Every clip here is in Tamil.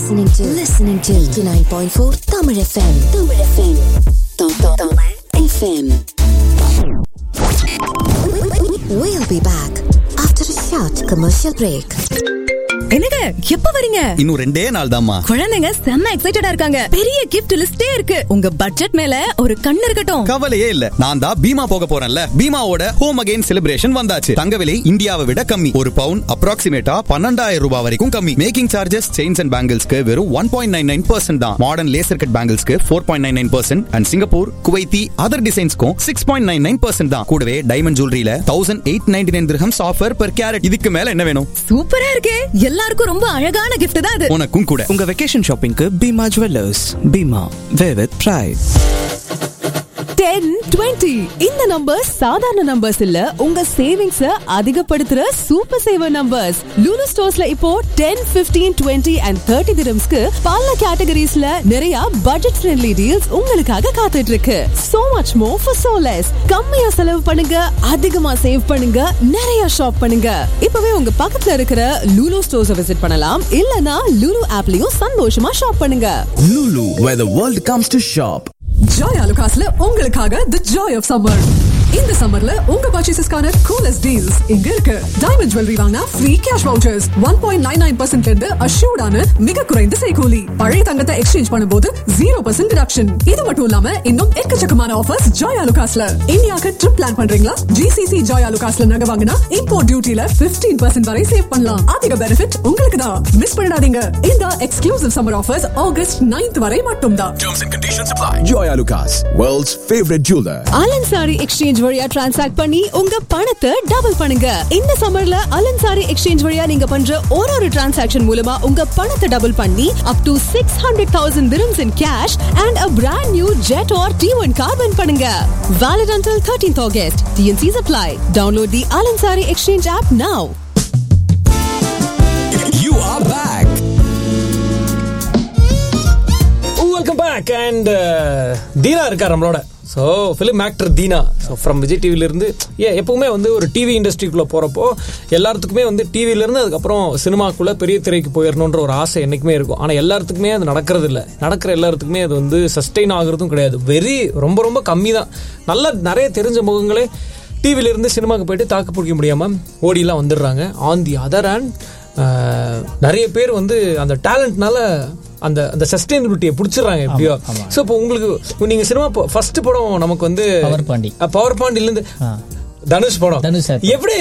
listening to listening to 89.4 Tamil FM. Tamil FM. Tam- tam- Tamil FM. We'll be back after a short commercial break. என்னங்க எப்ப வரீங்க இன்னும் ரெண்டே நாள் தாம்மா குழந்தைங்க செம்ம எக்ஸைட்டடா இருக்காங்க பெரிய கிஃப்ட் லிஸ்டே இருக்கு உங்க பட்ஜெட் மேல ஒரு கண் இருக்கட்டும் கவலையே இல்ல நான் தான் பீமா போக போறேன்ல பீமாவோட ஹோம் அகைன் செலிப்ரேஷன் வந்தாச்சு தங்க விலை இந்தியாவை விட கம்மி ஒரு பவுன் அப்ராக்சிமேட்டா பன்னெண்டாயிரம் ரூபாய் வரைக்கும் கம்மி மேக்கிங் சார்ஜஸ் செயின்ஸ் அண்ட் பேங்கிள்ஸ்க்கு வெறும் one point nine nine percent தான் மாடர்ன் லேசர் கட் பேங்கிள்ஸ்க்கு four point nine nine percent and Singapore Kuwaiti other டிசைன்ஸ்க்கும் six point nine nine percent தான் கூடவே டைமண்ட் ஜுவல்லரியில thousand eight ninety nine dirhams offer per carat இதுக்கு மேல என்ன வேணும் சூப்பரா இருக்கே எல்லாருக்கும் ரொம்ப அழகான கிஃப்ட் தான் அது உனக்கும் கூட உங்க வெக்கேஷன் ஷாப்பிங்க்கு Bhima jewellers Bhima way with pride ten twenty இந்த நம்பர்ஸ் சாதாரண நம்பர்ஸ் இல்ல உங்க சேவிங்ஸ் அதிகப்படுத்துற சூப்பர் சேவர் நம்பர்ஸ் லூலு ஸ்டோர்ஸ்ல இப்போ ten fifteen twenty and thirty திரம்ஸ்க்கு பல கேட்டகரிஸ்ல நிறைய பட்ஜெட் ஃப்ரெண்ட்லி டீல்ஸ் உங்களுக்காக காத்துட்டு இருக்கு so much more for so less கம்மியா செலவு பண்ணுங்க அதிகமா சேவ் பண்ணுங்க நிறைய ஷாப் பண்ணுங்க இப்பவே உங்க பக்கத்துல இருக்கிற லூலு ஸ்டோர்ஸ் விசிட் பண்ணலாம் இல்லனா லூலு ஆப்லயும் சந்தோஷமா ஷாப் பண்ணுங்க Lulu, where the world comes to shop. Joy அலுகாஸ்ல உங்களுக்காக தி ஜாய் ஆஃப் சம்மர் இந்த சம்மர்ல உங்க பர்ச்சேசஸ்க்கான கூலஸ்ட் டீல்ஸ் இங்க இருக்கு டைமண்ட் ஜுவல்லரி வாங்கினா free cash vouchers one point nine nine percent இருந்து அஷ்யூர்டான மிக குறைந்த செய்கூலி பழைய தங்கத்தை எக்ஸ்சேஞ்ச் பண்ணும்போது ஜீரோ பர்சன்ட் டிடக்ஷன் இது மட்டும் இல்லாம இன்னும் எக்கச்சக்கமான ஆஃபர்ஸ் ஜாய் அலுகாஸ்ல இந்தியாவுக்கு ட்ரிப் பிளான் பண்றீங்களா ஜிசிசி ஜாய் அலுகாஸ்ல நகை வாங்கினா இம்போர்ட் டியூட்டில பிப்டீன் பர்சன்ட் வரை சேவ் பண்ணலாம் அதிக பெனிஃபிட் உங்களுக்கு தான் மிஸ் பண்ணிடாதீங்க இந்த exclusive summer offers August 9th வரை மட்டும்தான் Joy Lucas, world's favorite jeweler. Al Ansari exchange வழியா டிரான்சாக்ட் பண்ணி உங்க பணத்தை டபுள் பண்ணுங்க இந்த சம்மர்ல அலன்சாரி எக்ஸ்சேஞ்ச் வழியா நீங்க பண்ற ஒரு ஒரு டிரான்சாக்ஷன் மூலமா உங்க பணத்தை டபுள் பண்ணி up to six hundred thousand dirhams in cash and a brand new jet R T one car win பண்ணுங்க valid until thirteenth August T n Cs apply download the Al Ansari exchange app now You are back. Welcome back and Deena இருக்கார் நம்மளோட so film actor Deena so from Vijay டிவிலேருந்து ஏன் எப்பவுமே வந்து ஒரு டிவி இண்டஸ்ட்ரிக்குள்ளே போகிறப்போ எல்லாத்துக்குமே வந்து டிவிலேருந்து அதுக்கப்புறம் சினிமாக்குள்ளே பெரிய திரைக்கு போயிடணுன்ற ஒரு ஆசை என்றைக்குமே இருக்கும் ஆனால் எல்லாத்துக்குமே அது நடக்கிறது இல்லை நடக்கிற எல்லாத்துக்குமே அது வந்து சஸ்டெயின் ஆகுறதும் கிடையாது வெரி ரொம்ப ரொம்ப கம்மி தான் நல்ல நிறைய தெரிஞ்ச முகங்களே டிவிலேருந்து சினிமாவுக்கு போயிட்டு தாக்கு பிடிக்க முடியாமல் ஓடிலாம் வந்துடுறாங்க ஆன் தி அதர் ஹேண்ட் நிறைய பேர் வந்து அந்த டேலண்ட்னால அந்த அந்த சஸ்டைனபிலிட்டியை பிடிச்சிடுறாங்க எப்படியோ ஸோ இப்போ உங்களுக்கு நீங்க சினிமா ஃபர்ஸ்ட் படம் நமக்கு வந்து பவர் பாண்டி. பவர் பாண்டிலேருந்து தனுஷ் படம் தனுஷ் sir. எப்படி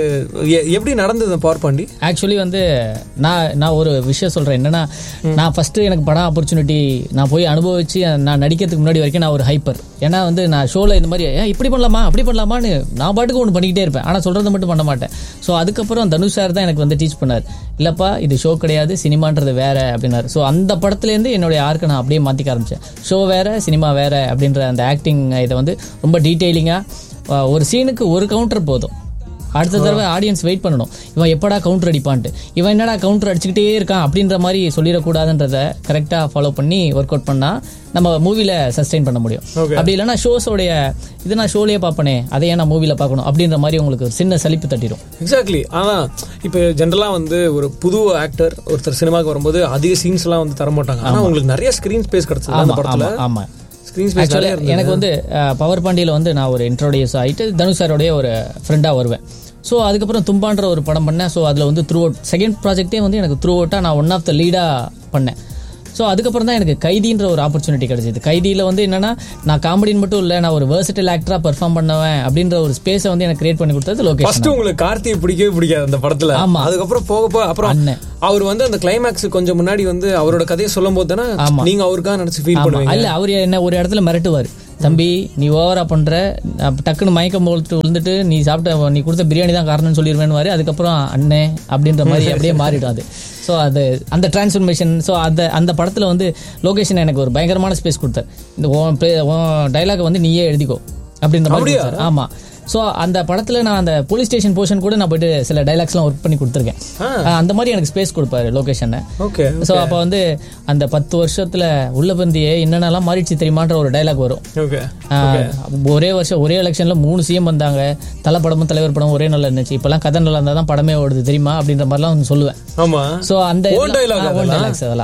எ- எப்படி நடந்தது பவர் பாண்டி ஆக்சுவலி வந்து நான் நான் ஒரு விஷயம் சொல்றேன் என்னன்னா நான் ஃபர்ஸ்ட் எனக்கு படம் ஆப்பர்ச்சுனிட்டி நான் போய் அனுபவிச்சு நான் நடிக்கிறதுக்கு முன்னாடி வரைக்கும் நான் ஒரு ஹைப்பர் ஏன்னா வந்து நான் ஷோல இந்த மாதிரி ஏன் இப்படி பண்ணலாமா அப்படி பண்ணலாமான்னு நான் பாட்டுக்கு ஒன்று பண்ணிக்கிட்டே இருப்பேன் ஆனால் சொல்றதை மட்டும் பண்ண மாட்டேன் ஸோ அதுக்கப்புறம் தனுஷ் சார் தான் எனக்கு வந்து டீச் பண்ணார் இல்லப்பா இது ஷோ கிடையாது சினிமான்றது வேற அப்படின்னாரு ஸோ அந்த படத்துலேருந்து என்னுடைய ஆர்க்கை நான் அப்படியே மாற்றிக்க ஆரம்பிச்சேன் ஷோ வேற சினிமா வேற அப்படின்ற அந்த ஆக்டிங் இதை வந்து ரொம்ப டீட்டெயிலிங்காக ஒரு சீனுக்கு ஒரு கவுண்டர் போதும் அடுத்த தடவை ஆடியன்ஸ் வெயிட் பண்ணணும் இவன் எப்படா கவுண்டர் அடிப்பான்ட்டு இவன் என்னடா கவுண்டர் அடிச்சுக்கிட்டே இருக்கான் அப்படின்ற மாதிரி சொல்லிடக்கூடாதுன்றத கரெக்டாக ஃபாலோ பண்ணி ஒர்க் அவுட் பண்ணா நம்ம மூவில சஸ்டெயின் பண்ண முடியும் Okay. அப்படி இல்லைன்னா ஷோஸோடைய இது நான் ஷோலயே பார்ப்பனே அதை ஏன் நான் மூவில பார்க்கணும் அப்படின்ற மாதிரி உங்களுக்கு ஒரு சின்ன சலிப்பு தட்டிடும் எக்ஸாக்ட்லி ஆனால் இப்போ ஜென்ரலாக வந்து ஒரு புது ஆக்டர் ஒருத்தர் சினிமாவுக்கு வரும்போது அதிக சீன்ஸ்லாம் வந்து தர மாட்டாங்க ஆனால் உங்களுக்கு நிறைய ஸ்க்ரீன் ஸ்பேஸ் கிடைச்சது அந்த ஆமா படத்தில் ஆமா ஆமா ஸ்க்ரீன் ஸ்பேஸ் ஆக்சுவலி எனக்கு வந்து பவர் பாண்டியில் வந்து நான் ஒரு இன்ட்ரோடியூஸ் ஆகிட்டு தனுஷ் சாரோடைய ஒரு ஃப்ரெண்டாக வருவேன் ஸோ அதுக்கப்புறம் தும்பான்ற ஒரு படம் பண்ணேன் ஸோ அதில் வந்து த்ரூ அவுட் செகண்ட் ப்ராஜெக்டே வந்து எனக்கு த்ரூ அவுட்டாக நான் ஒன் ஆஃப் த லீடாக பண்ணேன் ஸோ அதுக்கப்புறம் தான் எனக்கு கைதின்ற ஒரு ஆப்பர்ச்சுனிட்டி கிடைச்சிது கைதியில் வந்து என்னன்னா நான் காமெடின்னு மட்டும் இல்லை நான் ஒரு வேர்சிட்டல் ஆக்டராக பெர்ஃபார்ம் பண்ணுவேன் அப்படின்ற ஒரு ஸ்பேஸை வந்து எனக்கு கிரியேட் பண்ணி கொடுத்தது ஃபர்ஸ்ட் லோகேஷ் உங்களுக்கு கார்த்தியை பிடிக்கவே பிடிக்காது அந்த படத்துல ஆமா. அதுக்கப்புறம் போக போக அப்புறம் அண்ணன். அவர் வந்து அந்த கிளைமேக்ஸ் கொஞ்சம் முன்னாடி வந்து அவரோட கதையை சொல்லும் போது தானே ஆமா. நீங்க அவருக்காக நினைச்சு ஃபீல் ஆமா. பண்ணுவீங்க இல்ல அவர் என்ன ஒரு இடத்துல மிரட்டுவார் தம்பி நீ ஓவரா பண்ற அப்ப டக்குன்னு மயக்கம் போட்டு விழுந்துட்டு நீ சாப்பிட்ட நீ கொடுத்த பிரியாணி தான் காரணம்னு சொல்லிடுவேன்னு அதுக்கப்புறம் அண்ணே அப்படின்ற மாதிரி அப்படியே மாறிடும் அது ஸோ அது அந்த டிரான்ஸ்ஃபர்மேஷன் ஸோ அந்த அந்த படத்தில் வந்து லொகேஷன் எனக்கு ஒரு பயங்கரமான ஸ்பேஸ் கொடுத்தார் இந்த உன் play- உன் டைலாக் வந்து நீயே எழுதிக்கோ அப்படின்ற மாதிரி அப்படியா? கொடுத்தாரு. ஆமா ஸோ அந்த படத்தில் நான் அந்த போலீஸ் ஸ்டேஷன் போர்ஷன் கூட நான் போயிட்டு சில டைலாக்ஸ்லாம் ஒர்க் பண்ணி கொடுத்துருக்கேன் ஆஹ் அந்த மாதிரி எனக்கு ஸ்பேஸ் கொடுப்பாரு லொகேஷனை ஓகே ஸோ அப்போ வந்து அந்த பத்து வருஷத்துல உள்ள பந்தியே என்னென்னலாம் மாறிடுச்சு தெரியுமான்ற ஒரு டைலாக் வரும் ஓகே ஆஹ் ஒரே வருஷம் ஒரே எலெக்ஷன்ல மூணு சிஎம் வந்தாங்க தலை படமும் தலைவர் படம் ஒரே நல்லா இருந்துச்சு இப்பெல்லாம் கதை நல்லா இருந்தா தான் படமே ஓடுது தெரியுமா அப்படின்ற மாதிரிலாம் வந்து சொல்லுவேன் ஆமா ஸோ அந்த Own dialogue அதெல்லாம்? டைலாக்ஸ் அதெல்லாம்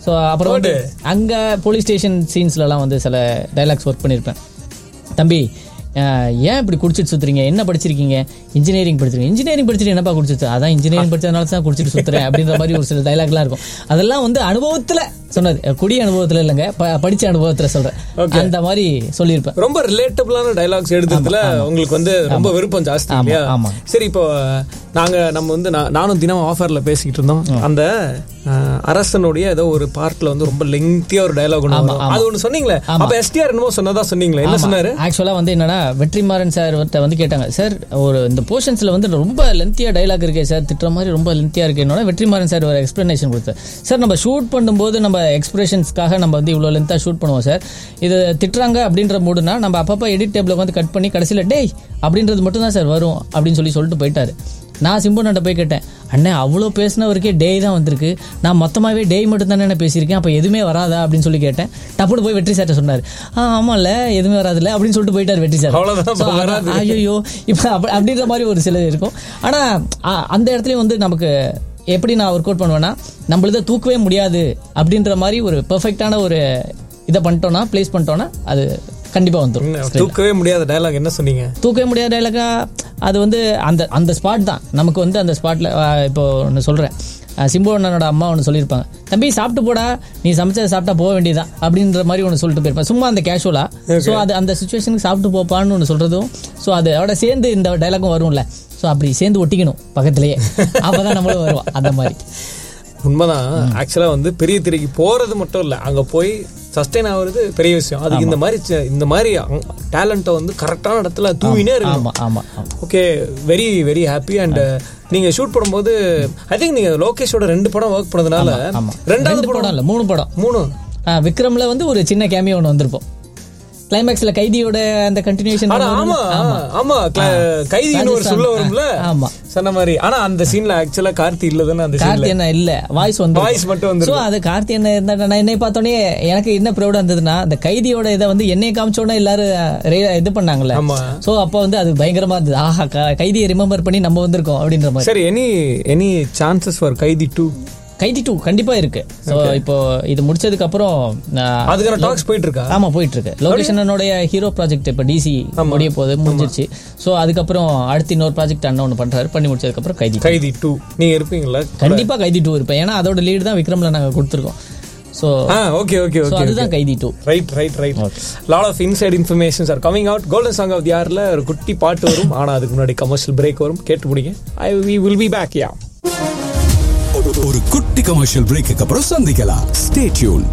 ஸோ அப்புறம் வந்து அங்க போலீஸ் ஸ்டேஷன் சீன்ஸ்லலாம் வந்து சில டைலாக்ஸ் ஒர்க் பண்ணியிருப்பேன் தம்பி அஹ், ஏன் இப்படி குடிச்சிட்டு சுத்துறீங்க என்ன படிச்சிருக்கீங்க இன்ஜினியரிங் படிச்சிருக்கீங்க இன்ஜினியரிங் படிச்சுட்டு என்னப்பா குடிச்சிட்டு அதான் இன்ஜினியரிங் படிச்சதுனால தான் குடிச்சிட்டு சுத்துறேன் அப்படின்ற மாதிரி ஒரு சில டைலாக்லாம் இருக்கும் அதெல்லாம் வந்து அனுபவத்துல சொன்னது அஹ், குடி அனுபவத்துல இல்லைங்க ப- படிச்ச அனுபவத்துல சொல்றேன் அந்த மாதிரி சொல்லியிருப்பேன் ரொம்ப ரிலேட்டபிளான டைலாக்ஸ் எடுத்ததுல உங்களுக்கு வந்து ரொம்ப விருப்பம் ஜாஸ்தி ஆமா, இல்லையா ஆமா. சரி இப்போ நாங்க நம்ம வந்து நான்- நானும் தினம் ஆஃபர்ல பேசிக்கிட்டு இருந்தோம் அந்த அஹ், அரசனுடைய ஏதோ ஒரு பார்ட்ல வந்து ரொம்ப லெங்தியா ஒரு டைலாக் ஒன்று ஆமா, வரும். ஆமா. அது ஒன்று சொன்னீங்களே அப்ப எஸ்டிஆர் என்னமோ சொன்னதா சொன்னீங்களே என்ன சொன்னாரு ஆக்சுவலா வந்து என்னன்னா வெற்றிமாறன் சார் வந்து கேட்டாங்க சார் ஒரு இந்த போர்ஷன்ஸ்ல வந்து ரொம்ப லென்த்தியா டைலாக் இருக்கே சார் திட்டுற மாதிரி ரொம்ப லென்த்தியா இருக்கேன்னு வெற்றிமாறன் சார் ஒரு எக்ஸ்பிளனேஷன் கொடுத்தார் சார் நம்ம ஷூட் பண்ணும்போது நம்ம எக்ஸ்பிரஷன்ஸ்க்காக நம்ம வந்து இவ்வளோ லென்த்தாக ஷூட் பண்ணுவோம் சார் இது திட்டுறாங்க அப்படின்ற மூடுனா நம்ம அப்பப்போ எடிட் டேபிள் வந்து கட் பண்ணி கடைசியில் டேய் அப்படின்றது மட்டும் தான் சார் வரும் அப்படின்னு சொல்லி சொல்லிட்டு போயிட்டாரு நான் சிம்புனண்ட போய் கேட்டேன் அண்ணே அவ்வளோ பேசினவருக்கே டேய் தான் வந்திருக்கு நான் மொத்தமாகவே டேய் மட்டும் தானே பேசியிருக்கேன் அப்போ எதுவுமே வராதா அப்படின்னு சொல்லி கேட்டேன் டப்புனு போய் வெற்றி சார்ட்ட சொன்னார் ஆ ஆமாம்ல எதுவுமே வராதுல்ல அப்படின்னு சொல்லிட்டு போயிட்டார் வெற்றி சார் அவ்வளவுதான், So, அதான், வராது. ஐயோ இப்போ அப்ப- அப்படின்ற மாதிரி ஒரு சில இருக்கும் ஆனால் அந்த இடத்துலயும் வந்து நமக்கு எப்படி நான் ஒர்க் அவுட் பண்ணுவேன்னா நம்மளத தூக்கவே முடியாது அப்படின்ற மாதிரி ஒரு பெர்ஃபெக்டான ஒரு இதை பண்ணிட்டோம்னா ப்ளேஸ் பண்ணிட்டோம்னா அது கண்டிப்பாக வந்துடும் தூக்கவே முடியாத டைலாக் என்ன சொன்னீங்க தூக்கவே முடியாத டைலாக்கா அது வந்து அந்த அந்த ஸ்பாட் தான் நமக்கு வந்து அந்த ஸ்பாட்ல இப்போ ஒன்று சொல்கிறேன் சிம்பு அண்ணனோட அம்மா ஒன்று சொல்லியிருப்பாங்க தம்பி சாப்பிட்டு போடா நீ சமைச்சதை சாப்பிட்டா போக வேண்டியதான் அப்படின்ற மாதிரி ஒன்று சொல்லிட்டு போயிருப்பேன் சும்மா அந்த கேஷுவலா ஸோ அது அந்த சுச்சுவேஷனுக்கு சாப்பிட்டு போப்பான்னு ஒன்று சொல்கிறதும் ஸோ அது அதோட சேர்ந்து இந்த டைலாக்கும் வரும்ல ஸோ அப்படி சேர்ந்து ஒட்டிக்கணும் பக்கத்துலேயே அப்போ தான் நம்மளும் வருவோம் அந்த மாதிரி உண்மைதான் ஆக்சுவலா வந்து பெரிய திரைக்கு போறது மட்டும் இல்ல அங்க போய் சஸ்டைன் ஆகுறது பெரிய விஷயம் அதுக்கு இந்த மாதிரி ச- இந்த மாதிரி டேலண்ட்டை வந்து கரெக்டான இடத்துல தூவினே இருக்கணும் ஆமாம் ஆமாம் ஆமாம் okay very very happy and நீங்க ஷூட் பண்ணும்போது ஐ திங்க் நீங்க லோகேஷோட ரெண்டு படம் ஒர்க் பண்ணதுனால ஆமாம் ரெண்டாவது ரெண்டு படம் படம் இல்லை மூணு படம் மூணு ஆ, விக்ரம்ல வந்து ஒரு சின்ன கேமியோ ஒன்று வந்திருப்போம் கிளைமேக்ஸ்ல கைதியோட அந்த கண்டினியூஷன் ஆனா ஆமா ஆமா க- கைதின்னு ஒரு சொல்ல வரும்ல ஆமா சொன்ன மாதிரி ஆனா அந்த சீன்ல ஆக்சுவலா கார்த்தி இல்லதானே அந்த கார்த்தி சீன்ல என்ன இல்ல வாய்ஸ் வந்து Voice மட்டும் வந்துருக்கு. சோ அது கார்த்தி என்ன இருந்தா நான் என்னை பார்த்தோன்னே எனக்கு என்ன ப்ரௌடா இருந்ததுன்னா அந்த கைதியோட இதை வந்து என்னை காமிச்சோன்னே எல்லாரும் re- இது பண்ணாங்கல்ல ஆமா. சோ அப்போ வந்து அது பயங்கரமா இருந்தது ஆஹா க- கைதியை ரிமெம்பர் பண்ணி நம்ம வந்திருக்கோம் அப்படின்ற மாதிரி சரி any any chances for Kaithi two Kaithi two கண்டிப்பா இருக்கு சோ இப்போ இது முடிச்சதுக்கு அப்புறம் நான் அதுக்கான டாக்ஸ் போயிட்டு இருக்கா ஆமா போயிட்டு இருக்கு லோகேஷனோடைய ஹீரோ ப்ராஜெக்ட் இப்ப டிசி முடிய போகுது முடிஞ்சிருச்சு சோ அதுக்கப்புறம் அடுத்து இன்னொரு ப்ராஜெக்ட் அண்ணன் ஒன்று பண்றாரு பண்ணி முடிச்சதுக்கு அப்புறம் கைதி கைதி டூ நீங்க இருப்பீங்களா கண்டிப்பா கைதி டூ இருப்பேன் ஏன்னா அதோட லீடு தான் விக்ரம்ல நாங்க கொடுத்துருக்கோம் so ah okay okay so okay அதுதான் Kaithi two right right right lot of inside informations are coming out golden song of the யார்ல ஒரு குட்டி பாட்டு வரும் ஆனா அதுக்கு முன்னாடி கமர்ஷியல் பிரேக் வரும் கேட்டு முடிங்க I we will be back yeah ஒரு குட்டி கமர்ஷியல் பிரேக்கு அப்புறம் சந்திக்கலாம் stay tuned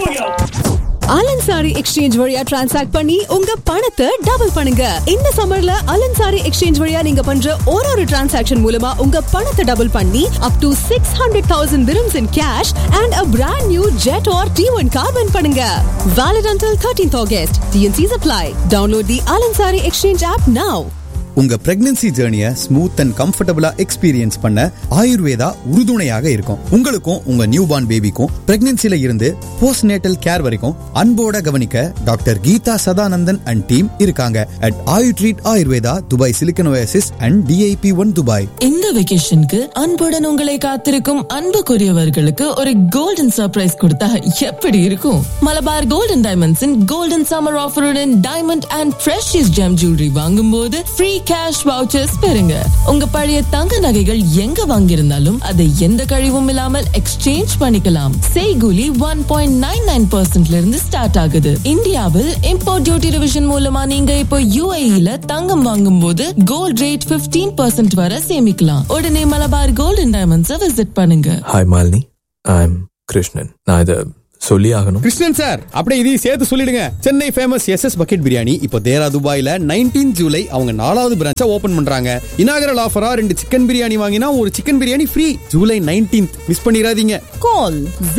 Al Ansari exchange வழியா டிரான்சாக்ட் பண்ணி உங்க பணத்தை டபுள் பண்ணுங்க இந்த சம்மர்ல அலன் சாரி எக்ஸ்சேஞ்ச் வழியா நீங்க பண்ற ஒரு ஒரு டிரான்சாக்ஷன் மூலமா உங்க பணத்தை டபுள் பண்ணி up to six hundred thousand dirhams in cash and a brand new jet or T1 car win பண்ணுங்க valid until 13th August TNC's apply download the Alan Sari exchange app now உங்க பிரெக்னன்சி ஜேர்னிய ஸ்மூத் அண்ட் கம்ஃபர்டபுளா எக்ஸ்பீரியன்ஸ் பண்ண ஆயுர்வேதா உறுதுணையாக இருக்கும் உங்களுக்கும் உங்க நியூ பார்ன் பேபிக்கும் பிரெக்னன்சில இருந்து போஸ்ட் நேட்டல் கேர் வரைக்கும் அன்போட கவனிக்க doctor Geetha Sadanandan and team இருக்காங்க at Ayu treat Ayurveda Dubai silicon oasis and DIP one Dubai இந்த வெகேஷனுக்கு அன்புடன் உங்களை காத்திருக்கும் அன்புக்குரியவர்களுக்கு ஒரு கோல்டன் சர்ப்ரைஸ் கொடுத்தா எப்படி இருக்கும் மலபார் கோல்டன் டைமண்ட்ஸின் கோல்டன் சம்மர் ஆஃபருடன் diamond and precious gem jewellery வாங்கும் போது ஃப்ரீ கேஷ் வவுச்சர்ஸ் பெறுங்க உங்க பழைய தங்க நகைகள் எங்க வாங்கியிருந்தாலும் அதை எந்த கழிவும் இல்லாமல் எக்ஸ்சேஞ்ச் பண்ணிக்கலாம் செய்கூலி ஒன் பாயிண்ட் நைன் நைன் பர்சன்ட்ல இருந்து ஸ்டார்ட் ஆகுது இந்தியாவில் இம்போர்ட் டியூட்டி டிவிஷன் மூலமா நீங்க இப்போ யூஏஇல தங்கம் வாங்கும் போது கோல்ட் ரேட் 15% பர்சன்ட் வரை சேமிக்கலாம் உடனே மலபார் கோல்டன் டைமண்ட்ஸை விசிட் பண்ணுங்க hi Malini I am Krishnan நான் இதை சொல்லி ஆகணும் கிருஷ்ணன் சார் அப்படியே இதையும் சேர்த்து சொல்லிடுங்க Chennai famous S S bucket biryani இப்போ தேரா துபாயில நைன்டீன் ஜூலை அவங்க நாலாவது பிரான்ச்சா ஓபன் பண்றாங்க இனாகரல் ஆஃபரா ரெண்டு சிக்கன் பிரியாணி வாங்கினா ஒரு chicken biryani free July nineteenth miss பண்ணிடாதீங்க Call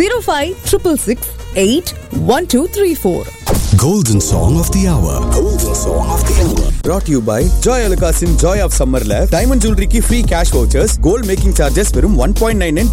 0566 Golden Song of the Hour. Golden Song of the Hour. brought to you by Joy அலுகாஸின் ஜாய் ஆஃப் சம்மர்ல டைமண்ட் ஜுவல்லரிக்கு free cash vouchers gold making charges வெறும் ஒன் பாயிண்ட் நைன்